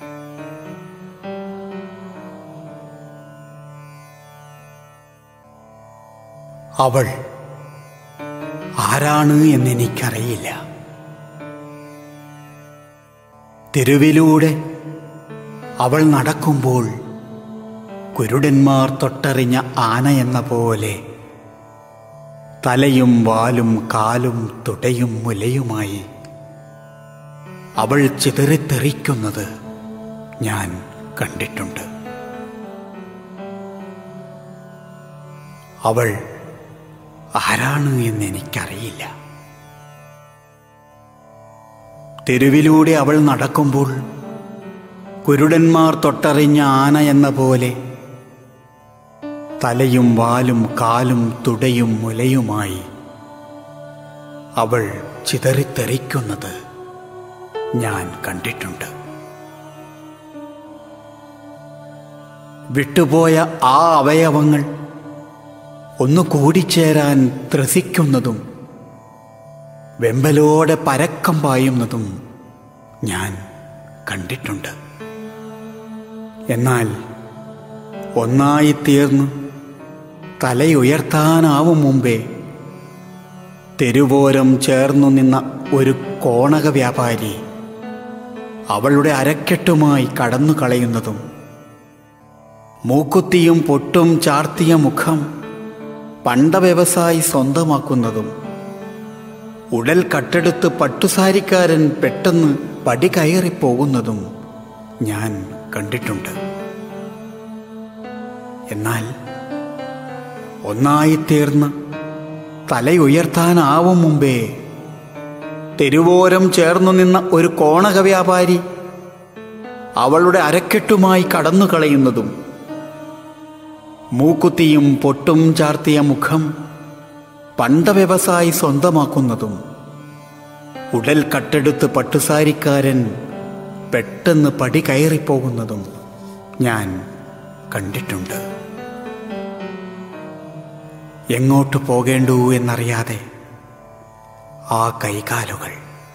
അവൾ ആരാണ് എന്നെനിക്കറിയില്ല തെരുവിലൂടെ അവൾ നടക്കുമ്പോൾ കുരുടന്മാർ തൊട്ടറിഞ്ഞ ആന എന്ന പോലെ തലയും വാലും കാലും തുടയും മുലയുമായി അവൾ ചിതറിത്തെറിക്കുന്നത് ഞാൻ കണ്ടിട്ടുണ്ട് അവൾ ആരാണ് എന്നെനിക്കറിയില്ല തെരുവിലൂടെ അവൾ നടക്കുമ്പോൾ കുരുടന്മാർ തൊട്ടറിഞ്ഞ ആന എന്ന പോലെ തലയും വാലും കാലും തുടയും മുലയുമായി അവൾ ചിതറിത്തെറിക്കുന്നത് ഞാൻ കണ്ടിട്ടുണ്ട് വിട്ടുപോയ ആ അവയവങ്ങൾ ഒന്ന് കൂടിച്ചേരാൻ ത്രസിക്കുന്നതും വെമ്പലോടെ പരക്കം പായുന്നതും ഞാൻ കണ്ടിട്ടുണ്ട് എന്നാൽ ഒന്നായി തീർന്ന് തലയുയർത്താനാവും മുമ്പേ തെരുവോരം ചേർന്നു നിന്ന ഒരു കോണക വ്യാപാരി അവളുടെ അരക്കെട്ടുമായി കടന്നു കളയുന്നതും മൂക്കുത്തിയും പൊട്ടും ചാർത്തിയ മുഖം പണ്ട വ്യവസായി സ്വന്തമാക്കുന്നതും ഉടൽ കട്ടെടുത്ത് പട്ടുസാരിക്കാരൻ പെട്ടെന്ന് പടി കയറിപ്പോകുന്നതും ഞാൻ കണ്ടിട്ടുണ്ട് എന്നാൽ ഒന്നായിത്തീർന്ന് തലയുയർത്താനാവും മുമ്പേ തെരുവോരം ചേർന്നു നിന്ന ഒരു കോണക വ്യാപാരി അവളുടെ അരക്കെട്ടുമായി കടന്നു കളയുന്നതും മൂക്കുത്തിയും പൊട്ടും ചാർത്തിയ മുഖം പണ്ട വ്യവസായി സ്വന്തമാക്കുന്നതും ഉടൽ കട്ടെടുത്ത് പട്ടുസാരിക്കാരൻ പെട്ടെന്ന് പടി കയറിപ്പോകുന്നതും ഞാൻ കണ്ടിട്ടുണ്ട് എങ്ങോട്ട് പോകേണ്ടു എന്നറിയാതെ ആ കൈകാലുകൾ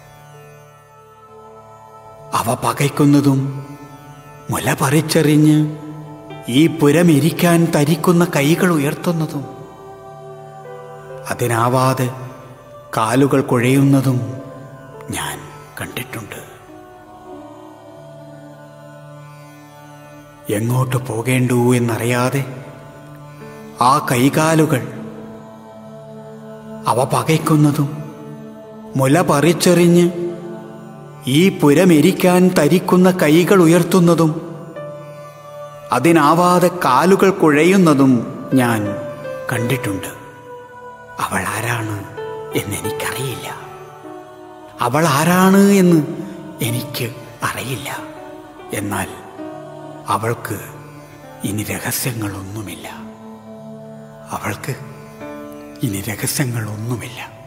അവ പകയ്ക്കുന്നതും മുല പറിച്ചെറിഞ്ഞ് ഈ പുരമിരിക്കാൻ തരിക്കുന്ന കൈകൾ ഉയർത്തുന്നതും അതിനാവാതെ കാലുകൾ കുഴയുന്നതും ഞാൻ കണ്ടിട്ടുണ്ട് എങ്ങോട്ട് പോകേണ്ടു എന്നറിയാതെ ആ കൈകാലുകൾ അവ പകയ്ക്കുന്നതും മുല പറിച്ചെറിഞ്ഞ് ഈ പുരമെരിക്കാൻ തരിക്കുന്ന കൈകൾ ഉയർത്തുന്നതും അതിനാവാതെ കാലുകൾ കുഴയുന്നതും ഞാൻ കണ്ടിട്ടുണ്ട് അവൾ ആരാണ് എന്നെനിക്കറിയില്ല അവൾ ആരാണ് എന്ന് എനിക്ക് അറിയില്ല എന്നാൽ അവൾക്ക് ഇനി രഹസ്യങ്ങളൊന്നുമില്ല അവൾക്ക് ഇനി രഹസ്യങ്ങളൊന്നുമില്ല